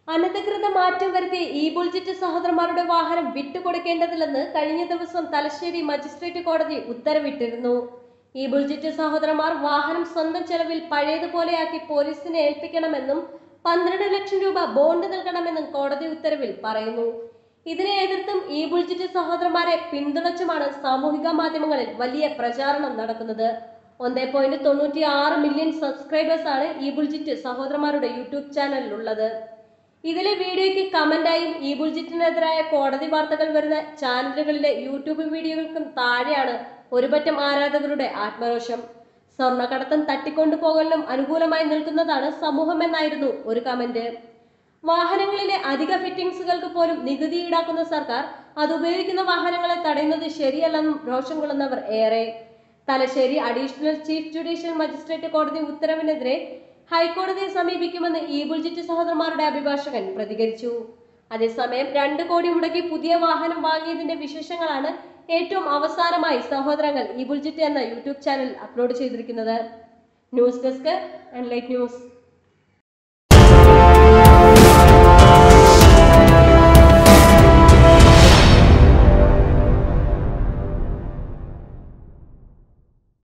അനധികൃത മാറ്റം വരുത്തിയ ഈ ബുൾജിറ്റ് സഹോദരന്മാരുടെ വാഹനം വിട്ടുകൊടുക്കേണ്ടതില്ലെന്ന് കഴിഞ്ഞ ദിവസം തലശ്ശേരി മജിസ്ട്രേറ്റ് കോടതി ഉത്തരവിട്ടിരുന്നു ഈ ബുൾജിറ്റ് സഹോദരന്മാർ വാഹനം സ്വന്തം ചെലവിൽ പഴയതുപോലെയാക്കി പോലീസിനെ ഏൽപ്പിക്കണമെന്നും പന്ത്രണ്ട് ലക്ഷം രൂപ ബോണ്ട് നൽകണമെന്നും കോടതി ഉത്തരവിൽ പറയുന്നു ഇതിനെ എതിർത്തും ഈ ബുൾജിറ്റ് സഹോദരന്മാരെ പിന്തുണച്ചുമാണ് സാമൂഹിക മാധ്യമങ്ങളിൽ വലിയ പ്രചാരണം നടക്കുന്നത് ഒന്നേ പോയിന്റ് തൊണ്ണൂറ്റി ആറ് മില്യൺ സബ്സ്ക്രൈബേഴ്സ് ആണ് ഈ ബുൾജിറ്റ് സഹോദരന്മാരുടെ യൂട്യൂബ് ചാനലിലുള്ളത് ഇതിലെ വീഡിയോയ്ക്ക് കമന്റായും ഈ ബുൾജിറ്റിനെതിരായ കോടതി വാർത്തകൾ വരുന്ന ചാനലുകളിലെ യൂട്യൂബ് വീഡിയോകൾക്കും താഴെയാണ് ഒരുപറ്റം ആരാധകരുടെ ആത്മരോഷം സ്വർണ്ണക്കടത്തും തട്ടിക്കൊണ്ടുപോകലിനും അനുകൂലമായി നിൽക്കുന്നതാണ് സമൂഹം എന്നായിരുന്നു ഒരു കമന്റ് വാഹനങ്ങളിലെ അധിക ഫിറ്റിംഗ്സുകൾക്ക് പോലും നികുതി ഈടാക്കുന്ന സർക്കാർ അത് ഉപയോഗിക്കുന്ന വാഹനങ്ങളെ തടയുന്നത് ശരിയല്ലെന്നും രോഷം കൊള്ളുന്നവർ ഏറെ Thalassery additional chief judicial magistrate കോടതി ഉത്തരവിനെതിരെ ഹൈക്കോടതിയെ സമീപിക്കുമെന്ന് ഈ ബുൾജിറ്റ് സഹോദരന്മാരുടെ അഭിഭാഷകൻ പ്രതികരിച്ചു അതേസമയം രണ്ട് കോടി മുടക്കി പുതിയ വാഹനം വാങ്ങിയതിന്റെ വിശേഷങ്ങളാണ് ഏറ്റവും അവസാനമായി സഹോദരങ്ങൾ ഈ ബുൾജിറ്റ് എന്ന യൂട്യൂബ് ചാനൽ അപ്ലോഡ് ചെയ്തിരിക്കുന്നത് news desk and light news